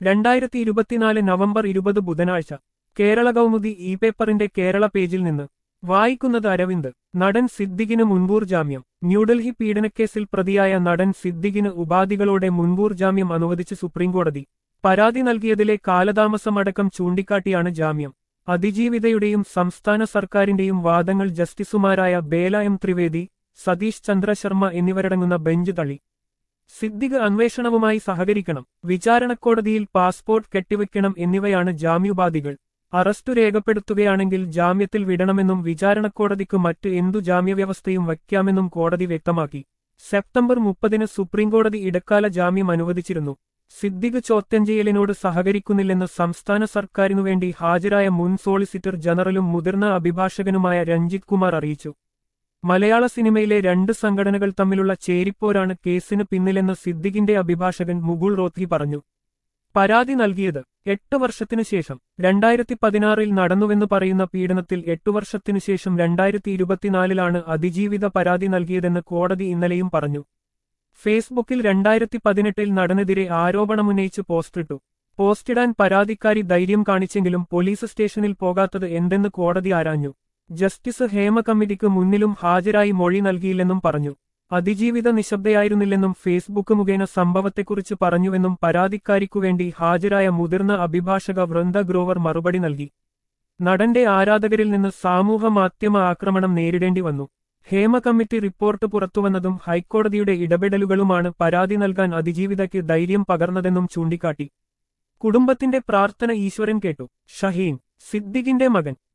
രണ്ടായിരത്തി ഇരുപത്തിനാല് നവംബർ ഇരുപത് ബുധനാഴ്ച കേരള കൗമുദി ഇ പേപ്പറിന്റെ കേരള പേജിൽ നിന്ന് വായിക്കുന്നത് അരവിന്ദ് നടൻ സിദ്ദിഖിന് മുൻകൂർ ജാമ്യം ന്യൂഡൽഹി പീഡനക്കേസിൽ പ്രതിയായ നടൻ സിദ്ദിഖിന് ഉപാധികളോടെ മുൻകൂർ ജാമ്യം അനുവദിച്ച് സുപ്രീംകോടതി പരാതി നൽകിയതിലെ കാലതാമസമടക്കം ചൂണ്ടിക്കാട്ടിയാണ് ജാമ്യം അതിജീവിതയുടെയും സംസ്ഥാന സർക്കാരിന്റെയും വാദങ്ങൾ ജസ്റ്റിസുമാരായ ബേല എം ത്രിവേദി സതീഷ് ചന്ദ്ര ശർമ്മ എന്നിവരടങ്ങുന്ന ബെഞ്ച് തള്ളി സിദ്ദിഖ് അന്വേഷണവുമായി സഹകരിക്കണം വിചാരണക്കോടതിയിൽ പാസ്പോർട്ട് കെട്ടിവെക്കണം എന്നിവയാണ് ജാമ്യോപാധികൾ അറസ്റ്റു രേഖപ്പെടുത്തുകയാണെങ്കിൽ ജാമ്യത്തിൽ വിടണമെന്നും വിചാരണക്കോടതിക്ക് മറ്റ് എന്തു ജാമ്യവ്യവസ്ഥയും വയ്ക്കാമെന്നും കോടതി വ്യക്തമാക്കി സെപ്റ്റംബർ മുപ്പതിന് സുപ്രീംകോടതി ഇടക്കാല ജാമ്യം അനുവദിച്ചിരുന്നു സിദ്ദിഖ് ചോദ്യം ചെയ്യലിനോട് സഹകരിക്കുന്നില്ലെന്ന് സംസ്ഥാന സർക്കാരിനുവേണ്ടി ഹാജരായ മുൻ സോളിസിറ്റർ ജനറലും മുതിർന്ന അഭിഭാഷകനുമായ രഞ്ജിത് കുമാർ അറിയിച്ചു മലയാള സിനിമയിലെ രണ്ട് സംഘടനകൾ തമ്മിലുള്ള ചേരിപ്പോരാണ് കേസിന് പിന്നിലെന്ന് സിദ്ദിഖിന്റെ അഭിഭാഷകൻ മുകുൾ റോത്രി പറഞ്ഞു പരാതി നൽകിയത് എട്ട് വർഷത്തിനു ശേഷം രണ്ടായിരത്തി പതിനാറിൽ നടന്നുവെന്ന് പറയുന്ന പീഡനത്തിൽ എട്ടു വർഷത്തിനു ശേഷം രണ്ടായിരത്തി ഇരുപത്തിനാലിലാണ് അതിജീവിത പരാതി നൽകിയതെന്ന് കോടതി ഇന്നലെയും പറഞ്ഞു ഫേസ്ബുക്കിൽ രണ്ടായിരത്തി പതിനെട്ടിൽ നടനെതിരെ ആരോപണമുന്നയിച്ച് പോസ്റ്റിട്ടു പോസ്റ്റിടാൻ പരാതിക്കാരി ധൈര്യം കാണിച്ചെങ്കിലും പോലീസ് സ്റ്റേഷനിൽ പോകാത്തത് എന്തെന്ന് കോടതി ആരാഞ്ഞു ജസ്റ്റിസ് ഹേമ കമ്മിറ്റിക്ക് മുന്നിലും ഹാജരായി മൊഴി നൽകിയില്ലെന്നും പറഞ്ഞു അതിജീവിത നിശബ്ദയായിരുന്നില്ലെന്നും ഫേസ്ബുക്ക് മുഖേന സംഭവത്തെക്കുറിച്ച് പറഞ്ഞുവെന്നും പരാതിക്കാരിക്കുവേണ്ടി ഹാജരായ മുതിർന്ന അഭിഭാഷക വൃന്ദ ഗ്രോവർ മറുപടി നൽകി നടന്റെ ആരാധകരിൽ നിന്ന് സാമൂഹ മാധ്യമ ആക്രമണം നേരിടേണ്ടി വന്നു ഹേമ കമ്മിറ്റി റിപ്പോർട്ട് പുറത്തുവന്നതും ഹൈക്കോടതിയുടെ ഇടപെടലുകളുമാണ് പരാതി നൽകാൻ അതിജീവിതയ്ക്ക് ധൈര്യം പകർന്നതെന്നും ചൂണ്ടിക്കാട്ടി കുടുംബത്തിന്റെ പ്രാർത്ഥന ഈശ്വരൻ കേട്ടു ഷഹീൻ സിദ്ദിഖിന്റെ മകൻ